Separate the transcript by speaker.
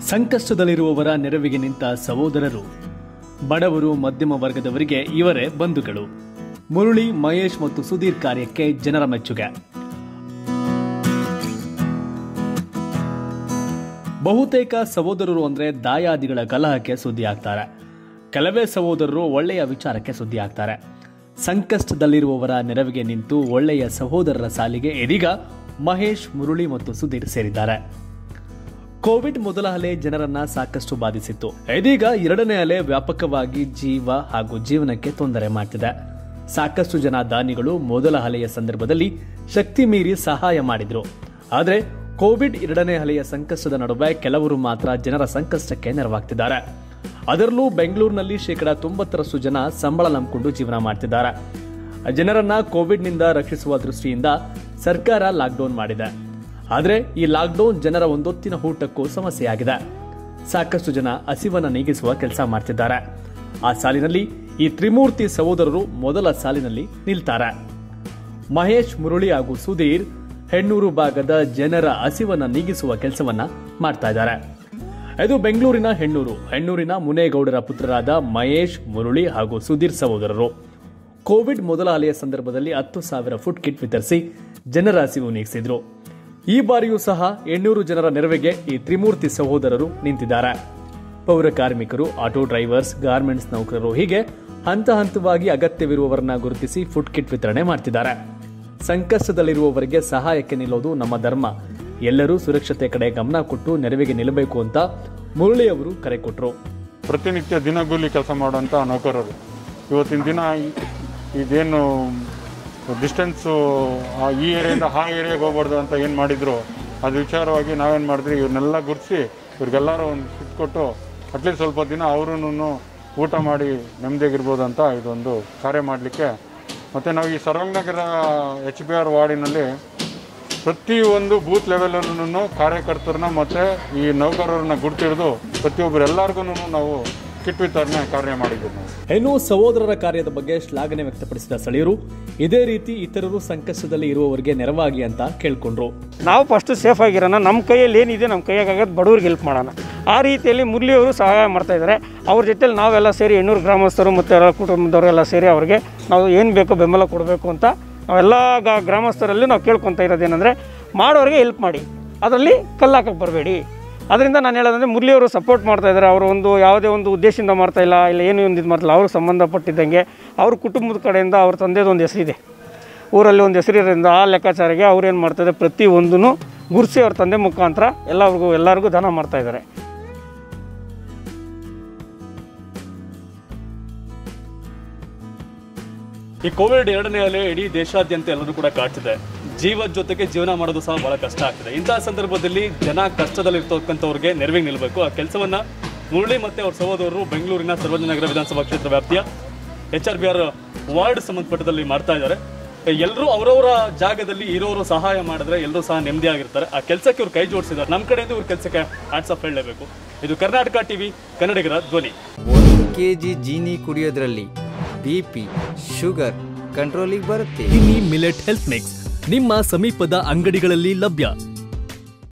Speaker 1: ಸಂಕಷ್ಟದಲ್ಲಿರುವವರ ನೆರವಿಗೆ ನಿಂತ ಸಹೋದರರು ಬಡವರು ಮಧ್ಯಮ ವರ್ಗದವರಿಗೆ ಇವರೇ ಬಂಧುಗಳು ಮುರಳಿ ಮಹೇಶ್ ಮತ್ತು ಸುಧೀರ್ ಕಾರ್ಯಕ್ಕೆ ಜನರ ಮೆಚ್ಚುಗೆ ಬಹುತೇಕ ಸಹೋದರರು ಅಂದ್ರೆ ದಾಯಾದಿಗಳ ಕಲಹಕ್ಕೆ ಸುದ್ದಿ ಆಗ್ತಾರೆ ಕೆಲವೇ ಸಹೋದರರು ಒಳ್ಳೆಯ ವಿಚಾರಕ್ಕೆ ಸುದ್ದಿ ಆಗ್ತಾರೆ ಸಂಕಷ್ಟದಲ್ಲಿರುವವರ ನೆರವಿಗೆ ನಿಂತು ಒಳ್ಳೆಯ ಸಹೋದರರ ಸಾಲಿಗೆ ಇದೀಗ ಮಹೇಶ್ ಮುರಳಿ ಮತ್ತು ಸುಧೀರ್ ಸೇರಿದ್ದಾರೆ ಕೋವಿಡ್ ಮೊದಲ ಅಲೆ ಜನರನ್ನ ಸಾಕಷ್ಟು ಬಾಧಿಸಿತ್ತು ಇದೀಗ ಎರಡನೇ ಅಲೆ ವ್ಯಾಪಕವಾಗಿ ಜೀವ ಹಾಗೂ ಜೀವನಕ್ಕೆ ತೊಂದರೆ ಮಾಡ್ತಿದೆ ಸಾಕಷ್ಟು ಜನ ದಾನಿಗಳು ಮೊದಲ ಅಲೆಯ ಸಂದರ್ಭದಲ್ಲಿ ಶಕ್ತಿ ಮೀರಿ ಸಹಾಯ ಮಾಡಿದ್ರು ಆದರೆ ಕೋವಿಡ್ ಎರಡನೇ ಅಲೆಯ ಸಂಕಷ್ಟದ ನಡುವೆ ಕೆಲವರು ಮಾತ್ರ ಜನರ ಸಂಕಷ್ಟಕ್ಕೆ ನೆರವಾಗ್ತಿದ್ದಾರೆ ಅದರಲ್ಲೂ ಬೆಂಗಳೂರಿನಲ್ಲಿ ಶೇಕಡಾ ತೊಂಬತ್ತರಷ್ಟು ಜನ ಸಂಬಳ ನಂಬಿಕೊಂಡು ಜೀವನ ಮಾಡ್ತಿದ್ದಾರೆ ಜನರನ್ನ ಕೋವಿಡ್ನಿಂದ ರಕ್ಷಿಸುವ ದೃಷ್ಟಿಯಿಂದ ಸರ್ಕಾರ ಲಾಕ್ಡೌನ್ ಮಾಡಿದೆ ಆದರೆ ಈ ಲಾಕ್ಡೌನ್ ಜನರ ಒಂದೊತ್ತಿನ ಊಟಕ್ಕೂ ಸಮಸ್ಯೆಯಾಗಿದೆ ಸಾಕಷ್ಟು ಜನ ಹಸಿವನ್ನ ನೀಗಿಸುವ ಕೆಲಸ ಮಾಡ್ತಿದ್ದಾರೆ ಆ ಸಾಲಿನಲ್ಲಿ ಈ ತ್ರಿಮೂರ್ತಿ ಸಹೋದರರು ಮೊದಲ ಸಾಲಿನಲ್ಲಿ ನಿಲ್ತಾರೆ ಮಹೇಶ್ ಮುರಳಿ ಹಾಗೂ ಸುಧೀರ್ ಹೆಣ್ಣೂರು ಭಾಗದ ಜನರ ಹಸಿವನ್ನ ನೀಗಿಸುವ ಕೆಲಸವನ್ನ ಮಾಡ್ತಾ ಇದ್ದಾರೆ ಇದು ಬೆಂಗಳೂರಿನ ಹೆಣ್ಣೂರು ಹೆಣ್ಣೂರಿನ ಮುನೇಗೌಡರ ಪುತ್ರರಾದ ಮಹೇಶ್ ಮುರಳಿ ಹಾಗೂ ಸುಧೀರ್ ಸಹೋದರರು ಕೋವಿಡ್ ಮೊದಲ ಅಲೆಯ ಸಂದರ್ಭದಲ್ಲಿ ಹತ್ತು ಸಾವಿರ ಫುಡ್ ಕಿಟ್ ವಿತರಿಸಿ ಜನರ ಹಸಿವು ನೀಗಿಸಿದ್ರು ಈ ಬಾರಿಯೂ ಸಹ ಎಣ್ಣೂರು ಜನರ ನೆರವಿಗೆ ಈ ತ್ರಿಮೂರ್ತಿ ಸಹೋದರರು ನಿಂತಿದ್ದಾರೆ ಪೌರ ಕಾರ್ಮಿಕರು ಆಟೋ ಡ್ರೈವರ್ಸ್ ಗಾರ್ಮೆಂಟ್ಸ್ ನೌಕರರು ಹೀಗೆ ಹಂತ ಹಂತವಾಗಿ ಅಗತ್ಯವಿರುವವರನ್ನ ಗುರುತಿಸಿ ಫುಡ್ ಕಿಟ್ ವಿತರಣೆ ಮಾಡ್ತಿದ್ದಾರೆ ಸಂಕಷ್ಟದಲ್ಲಿರುವವರಿಗೆ ಸಹಾಯಕ್ಕೆ ನಿಲ್ಲೋದು ನಮ್ಮ ಧರ್ಮ ಎಲ್ಲರೂ ಸುರಕ್ಷತೆ ಕಡೆ ಗಮನ ಕೊಟ್ಟು ನೆರವಿಗೆ ನಿಲ್ಲಬೇಕು ಅಂತ ಮುರಳಿ ಅವರು ಕರೆ ಕೊಟ್ಟರು
Speaker 2: ಪ್ರತಿನಿತ್ಯ ದಿನಗೂಲಿ ಕೆಲಸ ಮಾಡುವಂಥ ನೌಕರರು ಇವತ್ತಿನ ದಿನ ಈ- ಇದೇನು ಡಿಸ್ಟೆನ್ಸು ಈ ಏರಿಯಿಂದ ಆ ಏರಿಯಾಗೆ ಹೋಗ್ಬಾರ್ದು ಅಂತ ಏನು ಮಾಡಿದ್ರು ಅದು ವಿಚಾರವಾಗಿ ನಾವೇನು ಮಾಡಿದ್ರಿ ಇವ್ರನ್ನೆಲ್ಲ ಗುರುತಿಸಿ ಇವ್ರಿಗೆಲ್ಲರೂ ಒಂದು ಸಿಟ್ಟು ಕೊಟ್ಟು ಅಟ್ಲೀಸ್ಟ್ ಸ್ವಲ್ಪ ದಿನ ಅವರೂ ಊಟ ಮಾಡಿ ನೆಮ್ಮದಿಯಾಗಿರ್ಬೋದು ಅಂತ ಇದೊಂದು ಕಾರ್ಯ ಮಾಡಲಿಕ್ಕೆ ಮತ್ತು ನಾವು ಈ ಸರ್ವಂಗನಗರ ಎಚ್ ಬಿ ಆರ್ ವಾರ್ಡಿನಲ್ಲಿ ಪ್ರತಿಯೊಂದು ಬೂತ್ ಲೆವೆಲಲ್ಲೂ ಕಾರ್ಯಕರ್ತರನ್ನ ಮತ್ತು ಈ ನೌಕರರನ್ನ ಗುರ್ತಿಡಿದು ಪ್ರತಿಯೊಬ್ಬರು ಎಲ್ಲರಿಗೂ ನಾವು ಕಿಟ್ ವಿತರಣೆ ಕಾರ್ಯ ಮಾಡಿದ್ದೀವಿ ನಾವು
Speaker 1: ಇನ್ನು ಸಹೋದರರ ಕಾರ್ಯದ ಬಗ್ಗೆ ಶ್ಲಾಘನೆ ವ್ಯಕ್ತಪಡಿಸಿದ ಸ್ಥಳೀಯರು ಇದೇ ರೀತಿ ಇತರರು ಸಂಕಷ್ಟದಲ್ಲಿ ಇರುವವರಿಗೆ ನೆರವಾಗಿ ಅಂತ ಕೇಳ್ಕೊಂಡ್ರು
Speaker 3: ನಾವು ಫಸ್ಟು ಸೇಫ್ ಆಗಿರೋಣ ನಮ್ಮ ಕೈಯಲ್ಲಿ ಏನಿದೆ ನಮ್ಮ ಕೈಯಾಗದು ಬಡವ್ರಿಗೆ ಹೆಲ್ಪ್ ಮಾಡೋಣ ಆ ರೀತಿಯಲ್ಲಿ ಮುರಳಿಯವರು ಸಹಾಯ ಮಾಡ್ತಾ ಇದ್ದಾರೆ ಅವ್ರ ಜೊತೆಲಿ ನಾವೆಲ್ಲ ಸೇರಿ ಎಣ್ಣೂರು ಗ್ರಾಮಸ್ಥರು ಮತ್ತು ಎಲ್ಲ ಕುಟುಂಬದವರೆಲ್ಲ ಸೇರಿ ಅವ್ರಿಗೆ ನಾವು ಏನು ಬೇಕೋ ಬೆಂಬಲ ಕೊಡಬೇಕು ಅಂತ ನಾವೆಲ್ಲ ಗ- ಗ್ರಾಮಸ್ಥರಲ್ಲಿ ನಾವು ಕೇಳ್ಕೊತಾ ಇರೋದೇನೆಂದರೆ ಮಾಡೋರಿಗೆ ಹೆಲ್ಪ್ ಮಾಡಿ ಅದರಲ್ಲಿ ಕಲ್ಲಾಕಕ್ಕೆ ಬರಬೇಡಿ ಅದರಿಂದ ನಾನು ಹೇಳೋದಂದರೆ ಮುರಳಿಯವರು ಸಪೋರ್ಟ್ ಮಾಡ್ತಾ ಇದ್ದಾರೆ ಅವರು ಒಂದು ಯಾವುದೇ ಒಂದು ಉದ್ದೇಶದಿಂದ ಮಾಡ್ತಾ ಇಲ್ಲ ಇಲ್ಲ ಏನು ಒಂದು ಇದು ಮಾಡ್ತಿಲ್ಲ ಅವ್ರಿಗೆ ಸಂಬಂಧಪಟ್ಟಿದ್ದಂಗೆ ಅವ್ರ ಕುಟುಂಬದ ಕಡೆಯಿಂದ ಅವ್ರ ತಂದೆದು ಒಂದು ಹೆಸರಿದೆ ಊರಲ್ಲಿ ಒಂದು ಹೆಸರಿರೋದ್ರಿಂದ ಆ ಲೆಕ್ಕಾಚಾರಕ್ಕೆ ಅವ್ರು ಏನು ಮಾಡ್ತಾರೆ ಪ್ರತಿ ಒಂದೂ ಗುರುಸಿ ಅವ್ರ ತಂದೆ ಮುಖಾಂತರ ಎಲ್ಲರಿಗೂ ಎಲ್ಲರಿಗೂ ದಾನ ಮಾಡ್ತಾ ಇದ್ದಾರೆ
Speaker 1: ಈ ಕೋವಿಡ್ ಎರಡನೇ ಅಲೆ ಇಡೀ ದೇಶಾದ್ಯಂತ ಎಲ್ಲರೂ ಕೂಡ ಕಾಡ್ತಿದೆ ಜೀವದ ಜೊತೆಗೆ ಜೀವನ ಮಾಡೋದು ಸಹ ಬಹಳ ಕಷ್ಟ ಆಗ್ತಿದೆ ಇಂತಹ ಸಂದರ್ಭದಲ್ಲಿ ಜನ ಕಷ್ಟದಲ್ಲಿರ್ತಕ್ಕಂಥವ್ರಿಗೆ ನೆರವಿಗೆ ನಿಲ್ಲಬೇಕು ಆ ಕೆಲಸವನ್ನ ಮುರಳಿ ಮತ್ತೆ ಅವ್ರ ಸಹೋದರರು ಬೆಂಗಳೂರಿನ ಸರ್ವಜನಗರ ವಿಧಾನಸಭಾ ಕ್ಷೇತ್ರ ವ್ಯಾಪ್ತಿಯ H R B R ward ಸಂಬಂಧಪಟ್ಟದಲ್ಲಿ ಮಾಡ್ತಾ ಇದ್ದಾರೆ ಎಲ್ಲರೂ ಅವರವರ ಜಾಗದಲ್ಲಿ ಇರೋರು ಸಹಾಯ ಮಾಡಿದ್ರೆ ಎಲ್ಲರೂ ಸಹ ನೆಮ್ಮದಿಯಾಗಿರ್ತಾರೆ ಆ ಕೆಲಸಕ್ಕೆ ಇವ್ರು ಕೈ ಜೋಡಿಸಿದ್ದಾರೆ ನಮ್ಮ ಕಡೆಯಿಂದ ಇವ್ರ ಕೆಲಸಕ್ಕೆ ಹ್ಯಾಟ್ಸ್ ಆಫ್ ಹೇಳಲೇಬೇಕು ಇದು ಕರ್ನಾಟಕ ಟಿವಿ ಕನ್ನಡಿಗರ ಧ್ವನಿ
Speaker 4: ಒಂದು ಕೆ ಜಿ ಜೀನಿ ಕುಡಿಯೋದ್ರಲ್ಲಿ ಬಿ ಪಿ ಶುಗರ್ ಕಂಟ್ರೋಲಿಗೆ ಬರುತ್ತೆ
Speaker 1: ಟಿನಿ ಮಿಲೆಟ್ ಹೆಲ್ತ್ ಮಿಕ್ಸ್ ನಿಮ್ಮ ಸಮೀಪದ ಅಂಗಡಿಗಳಲ್ಲಿ ಲಭ್ಯ